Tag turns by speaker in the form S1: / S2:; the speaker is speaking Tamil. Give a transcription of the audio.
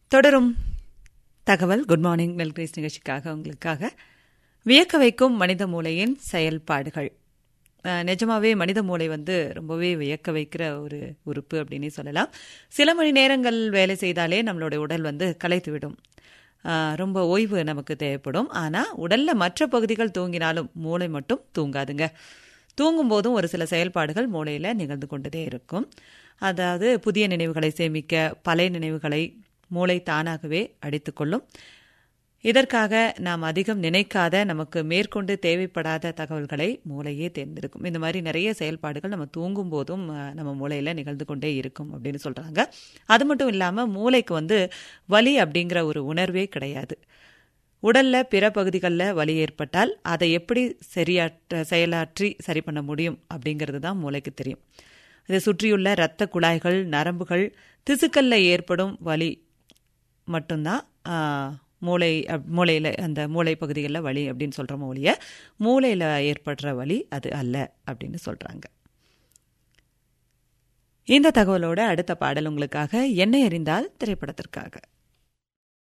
S1: தொடரும் தகவல் குட் மார்னிங் நெல்கிரீஸ் நிகழ்ச்சிக்காக உங்களுக்காக வியக்க வைக்கும் மனித மூளையின் செயல்பாடுகள் அஹ், நிஜமாவே மனித மூளை வந்து ரொம்பவே வியக்க வைக்கிற ஒரு உறுப்பு அப்படின்னு சொல்லலாம் சில மணி நேரங்கள் வேலை செய்தாலே நம்மளுடைய உடல் வந்து களைத்து விடும் அஹ், ரொம்ப ஓய்வு நமக்கு தேவைப்படும் ஆனால் உடல்ல மற்ற பகுதிகள் தூங்கினாலும் மூளை மட்டும் தூங்காதுங்க தூங்கும் போதும் ஒரு சில செயல்பாடுகள் மூளையில் நிகழ்ந்து கொண்டே இருக்கும் அதாவது புதிய நினைவுகளை சேமிக்க பழைய நினைவுகளை மூளை தானாகவே அடித்துக்கொள்ளும் இதற்காக நாம் அதிகம் நினைக்காத நமக்கு மேற்கொண்டு தேவைப்படாத தகவல்களை மூளையே தேர்ந்தெடுக்கும் இந்த மாதிரி நிறைய செயல்பாடுகள் நம்ம தூங்கும் போதும் அஹ், நம்ம மூளையில் நிகழ்ந்து கொண்டே இருக்கும் அப்படின்னு சொல்கிறாங்க அது மட்டும் இல்லாமல் மூளைக்கு வந்து வலி அப்படிங்கிற ஒரு உணர்வே கிடையாது உடல்ல பிற பகுதிகளில் வலி ஏற்பட்டால் அதை எப்படி சரியாற்ற செயலாற்றி சரி பண்ண முடியும் அப்படிங்கிறது தான் மூளைக்கு தெரியும் இதை சுற்றியுள்ள இரத்த குழாய்கள் நரம்புகள் திசுக்கல்ல ஏற்படும் வலி மட்டும்தான் ஆ, மூளை அப்- மூளையில அந்த மூளை பகுதிகளில் வலி அப்படின்னு சொல்கிற மூலிய மூளையில் ஏற்படுற வலி அது அல்ல அப்படின்னு சொல்கிறாங்க இந்த தகவலோட அடுத்த பாடல் உங்களுக்காக என்னை அறிந்தால் திரைப்படத்திற்காக